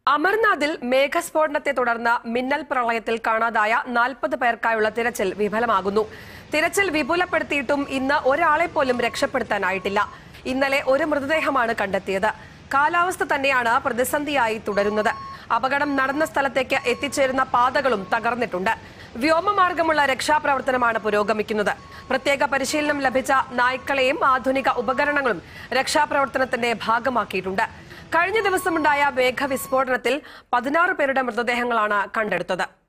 അമർനാഥിൽ മേഘസ്ഫോടനത്തെ തുടർന്ന് മിന്നൽ പ്രളയത്തിൽ കാണാതായ നാൽപ്പത് പേർക്കായുള്ള തിരച്ചിൽ വിഫലമാകുന്നു തിരച്ചിൽ വിപുലപ്പെടുത്തിയിട്ടും ഇന്ന് ഒരാളെ പോലും രക്ഷപ്പെടുത്താനായിട്ടില്ല ഇന്നലെ ഒരു മൃതദേഹമാണ് കണ്ടെത്തിയത് കാലാവസ്ഥ തന്നെയാണ് പ്രതിസന്ധിയായി തുടരുന്നത് അപകടം നടന്ന സ്ഥലത്തേക്ക് എത്തിച്ചേരുന്ന പാതകളും തകർന്നിട്ടുണ്ട് വ്യോമമാർഗമുള്ള രക്ഷാപ്രവർത്തനമാണ് പുരോഗമിക്കുന്നത് പ്രത്യേക പരിശീലനം ലഭിച്ച നായ്ക്കളെയും ആധുനിക ഉപകരണങ്ങളും രക്ഷാപ്രവർത്തനത്തിന്റെ ഭാഗമാക്കിയിട്ടുണ്ട് കഴിഞ്ഞ ദിവസമുണ്ടായ മേഘവിസ്ഫോടനത്തിൽ പതിനാറ് പേരുടെ മൃതദേഹങ്ങളാണ് കണ്ടെടുത്തത്